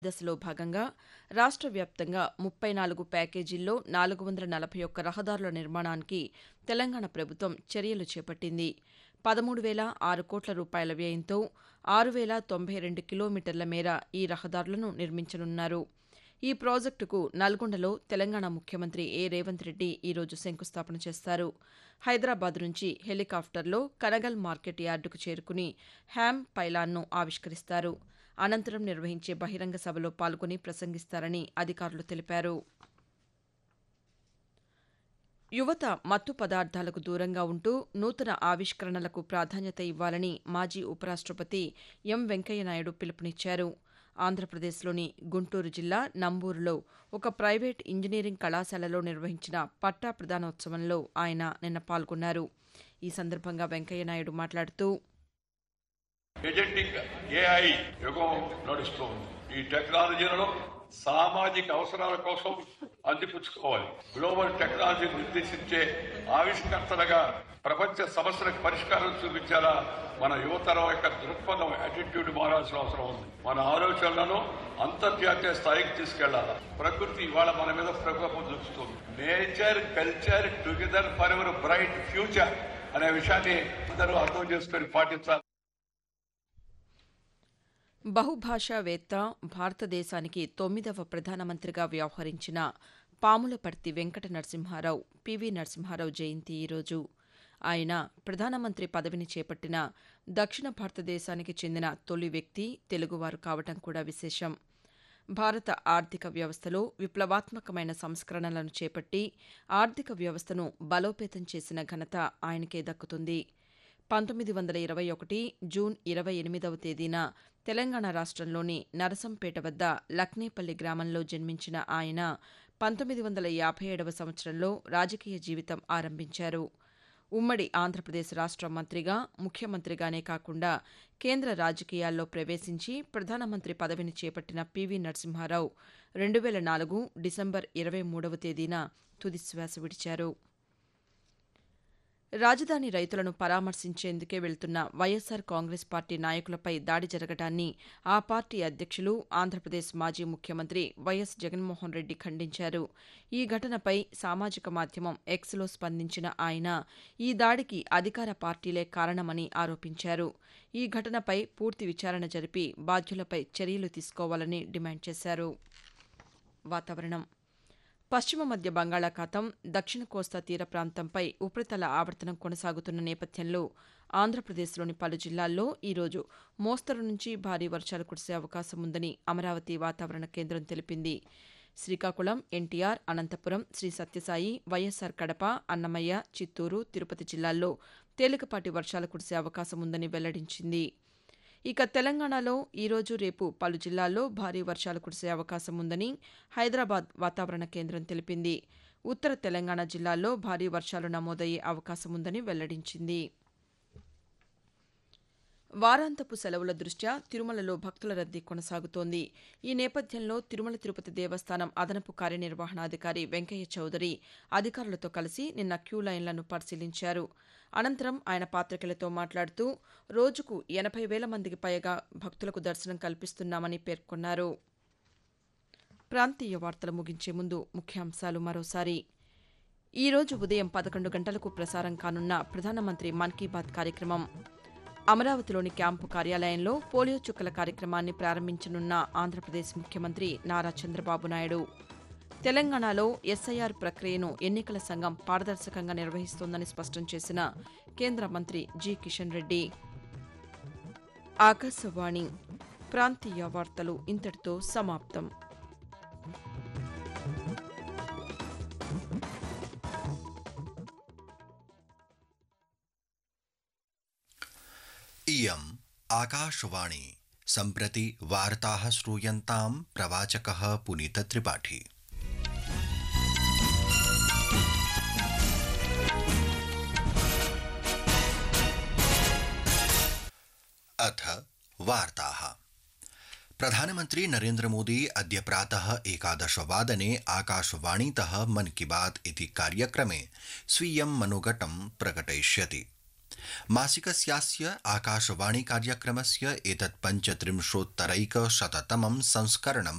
దశలో భాగంగా రాష్ట్ర వ్యాప్తంగా ముప్పై నాలుగు ప్యాకేజీల్లో నాలుగు వందల నలభై ఒక్క రహదారుల నిర్మాణానికి తెలంగాణ ప్రభుత్వం చర్యలు చేపట్టింది పదమూడు వేల ఆరు కోట్ల రూపాయల వ్యయంతో ఆరు వేల తొంభై రెండు కిలోమీటర్ల మేర ఈ రహదారులను నిర్మించనున్నారు ఈ ప్రాజెక్టుకు నల్గొండలో తెలంగాణ ముఖ్యమంత్రి ఏ రేవంత్ రెడ్డి ఈరోజు శంకుస్థాపన చేస్తారు హైదరాబాద్ నుంచి హెలికాప్టర్లో కనగల్ మార్కెట్ యార్డుకు చేరుకుని హ్యామ్ పైలాన్ను ఆవిష్కరిస్తారు అనంతరం నిర్వహించే బహిరంగ సభలో పాల్గొని ప్రసంగిస్తారని అధికారులు తెలిపారు యువత మత్తు పదార్థాలకు దూరంగా ఉంటూ నూతన ఆవిష్కరణలకు ప్రాధాన్యత ఇవ్వాలని మాజీ ఉపరాష్టపతి ఎం వెంకయ్యనాయుడు పిలుపునిచ్చారు ఆంధ్రప్రదేశ్లోని గుంటూరు జిల్లా నంబూరులో ఒక ప్రైవేట్ ఇంజనీరింగ్ కళాశాలలో నిర్వహించిన పట్టా ప్రదానోత్సవంలో ఆయన నిన్న పాల్గొన్నారు ఈ సందర్భంగా వెంకయ్యనాయుడు మాట్లాడుతూ ఎజెంటిక్ ఏఐ యుగం నడుస్తోంది ఈ టెక్నాలజీలను సామాజిక అవసరాల కోసం అందిపుచ్చుకోవాలి గ్లోబల్ టెక్నాలజీ నిర్దేశించే ఆవిష్కర్తలుగా ప్రపంచ సమస్యలకు పరిష్కారం చూపించేలా మన యువతరం యొక్క దృక్పథం యాటిట్యూడ్ మారాల్సిన అవసరం ఉంది మన ఆలోచనలను అంతర్జాతీయ స్థాయికి తీసుకెళ్లాలి ప్రకృతి ఇవాళ మన మీద ప్రకోపం చూపుతుంది nature culture together forever bright future అనే విషయాన్ని అందరూ అర్థం చేసుకొని పాటించాలి బహుభాషావేత్త భారతదేశానికి తొమ్మిదవ ప్రధానమంత్రిగా వ్యవహరించిన పాములపర్తి వెంకట నరసింహారావు పివి నరసింహారావు జయంతి ఈరోజు ఆయన ప్రధానమంత్రి పదవిని చేపట్టిన దక్షిణ భారతదేశానికి చెందిన తొలి వ్యక్తి తెలుగువారు కావటం కూడా విశేషం భారత ఆర్థిక వ్యవస్థలో విప్లవాత్మకమైన సంస్కరణలను చేపట్టి ఆర్థిక వ్యవస్థను బలోపేతం చేసిన ఘనత ఆయనకే దక్కుతుంది పంతొమ్మిది వందల ఇరవై ఒకటి జూన్ ఇరవై ఎనిమిదవ తేదీన తెలంగాణ రాష్ట్రంలోని నరసంపేట వద్ద లక్నేపల్లి గ్రామంలో జన్మించిన ఆయన పంతొమ్మిది వందల యాభై ఏడవ సంవత్సరంలో రాజకీయ జీవితం ఆరంభించారు ఉమ్మడి ఆంధ్రప్రదేశ్ రాష్ట్ర మంత్రిగా ముఖ్యమంత్రిగానే కాకుండా కేంద్ర రాజకీయాల్లో ప్రవేశించి ప్రధానమంత్రి పదవిని చేపట్టిన పివి నరసింహారావు రెండు వేల నాలుగు డిసెంబర్ ఇరవై మూడవ తేదీన తుదిశ్వాస విడిచారు రాజధాని రైతులను పరామర్శించేందుకే వెళ్తున్న వైఎస్సార్ కాంగ్రెస్ పార్టీ నాయకులపై దాడి జరగడాన్ని ఆ పార్టీ అధ్యక్షులు ఆంధ్రప్రదేశ్ మాజీ ముఖ్యమంత్రి వైఎస్ జగన్మోహన్ రెడ్డి ఖండించారు ఈ ఘటనపై సామాజిక మాధ్యమం ఎక్స్లో స్పందించిన ఆయన ఈ దాడికి అధికార పార్టీలే కారణమని ఆరోపించారు ఈ ఘటనపై పూర్తి విచారణ జరిపి బాధ్యులపై చర్యలు తీసుకోవాలని డిమాండ్ చేశారు వాతావరణం పశ్చిమ మధ్య బంగాళాఖాతం దక్షిణ కోస్తా తీర ప్రాంతంపై ఉపరితల ఆవర్తనం కొనసాగుతున్న నేపథ్యంలో ఆంధ్రప్రదేశ్లోని పలు జిల్లాల్లో ఈరోజు మోస్తరు నుంచి భారీ వర్షాలు కురిసే అవకాశం ఉందని అమరావతి వాతావరణ కేంద్రం తెలిపింది శ్రీకాకుళం ఎన్టీఆర్ అనంతపురం శ్రీ సత్యసాయి వైఎస్సార్ కడప అన్నమయ్య చిత్తూరు తిరుపతి జిల్లాల్లో తేలికపాటి వర్షాలు కురిసే అవకాశం ఉందని వెల్లడించింది ఇక తెలంగాణలో ఈరోజు రేపు పలు జిల్లాల్లో భారీ వర్షాలు కురిసే అవకాశం ఉందని హైదరాబాద్ వాతావరణ కేంద్రం తెలిపింది ఉత్తర తెలంగాణ జిల్లాల్లో భారీ వర్షాలు నమోదయ్యే అవకాశం ఉందని వెల్లడించింది వారాంతపు సెలవుల దృష్ట్యా తిరుమలలో భక్తుల రద్దీ కొనసాగుతోంది ఈ నేపథ్యంలో తిరుమల తిరుపతి దేవస్థానం అదనపు కార్యనిర్వహణాధికారి వెంకయ్య చౌదరి అధికారులతో కలిసి నిన్న క్యూ లైన్లను పరిశీలించారు అనంతరం ఆయన పాతికేయులతో మాట్లాడుతూ రోజుకు ఎనభై వేల మందికి పైగా భక్తులకు దర్శనం కల్పిస్తున్నామని పేర్కొన్నారు ప్రాంతీయ వార్తలు ముగించే ముందు ముఖ్యాంశాలు మరోసారి ఈ రోజు ఉదయం పదకొండు గంటలకు ప్రసారం కానున్న ప్రధానమంత్రి మన్ కీ బాత్ కార్యక్రమం అమరావతిలోని క్యాంపు కార్యాలయంలో పోలియో చుక్కల కార్యక్రమాన్ని ప్రారంభించనున్న ఆంధ్రప్రదేశ్ ముఖ్యమంత్రి నారా చంద్రబాబు నాయుడు తెలంగాణలో ఎస్ఐఆర్ ప్రక్రియను ఎన్నికల సంఘం పారదర్శకంగా నిర్వహిస్తోందని స్పష్టం చేసిన కేంద్ర మంత్రి జి కిషన్ రెడ్డి ఆకాశవాణి ప్రాంతీయ వార్తలు ఇంతటితో సమాప్తం इयम् आकाशवाणी सम्प्रति वार्ताः श्रूयन्तां प्रवाचकः पुनीतत्रिपाठी अथ वार्ताः प्रधानमन्त्री नरेन्द्रमोदी अद्य प्रातः एकादशवादने आकाशवाणीतः मन की बात इति कार्यक्रमे स्वीयं मनोगतं प्रकटयिष्यति मासिकस्यास्य आकाशवाणी कार्यक्रमस्य एतत् पञ्चत्रिंशोत्तरैकशततमं संस्करणं